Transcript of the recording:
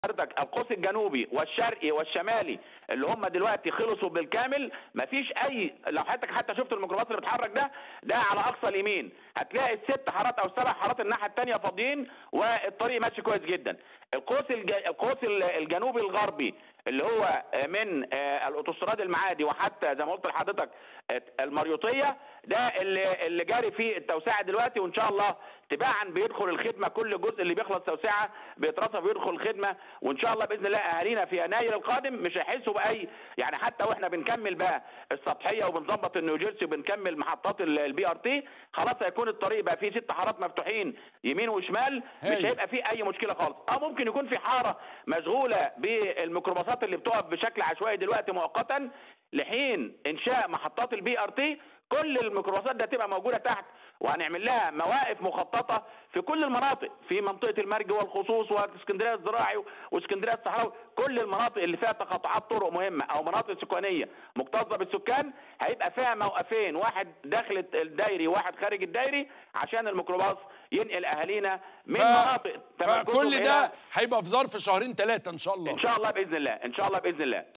حضرتك القوس الجنوبي والشرقي والشمالي اللي هم دلوقتي خلصوا بالكامل مفيش اي لو حضرتك حتى شفت الميكروباص اللي بيتحرك ده ده على اقصى اليمين هتلاقي الست حارات او السبع حارات الناحيه الثانيه فاضيين والطريق ماشي كويس جدا القوس الج... القوس الجنوبي الغربي اللي هو من الاوتوستراد المعادي وحتى زي ما قلت لحضرتك المريوطيه ده اللي اللي جاري فيه التوسعه دلوقتي وان شاء الله تباعا بيدخل الخدمه كل جزء اللي بيخلص توسعه بيترصف ويدخل الخدمه وان شاء الله باذن الله اهالينا في يناير القادم مش هيحسوا باي يعني حتى واحنا بنكمل بقى السطحيه وبنظبط النيوجيرسي وبنكمل محطات البي ار تي خلاص هيكون الطريق بقى فيه ست حارات مفتوحين يمين وشمال مش هيبقى فيه اي مشكله خالص اه ممكن يكون في حاره مشغوله بالميكروباصات اللي بتقف بشكل عشوائي دلوقتي مؤقتا لحين انشاء محطات البي ار تي كل الميكروباصات دي هتبقى موجوده تحت وهنعمل لها مواقف مخططه في كل المناطق في منطقه المرج والخصوص واسكندريه الزراعي واسكندريه الصحراوي كل المناطق اللي فيها تقاطعات طرق مهمه او مناطق سكانيه مكتظه بالسكان هيبقى فيها موقفين واحد داخل الدايري وواحد خارج الدايري عشان الميكروباص ينقل اهالينا من ف... مناطق فكل ده هيبقى في ظرف شهرين ثلاثه ان شاء الله ان شاء الله باذن الله ان شاء الله باذن الله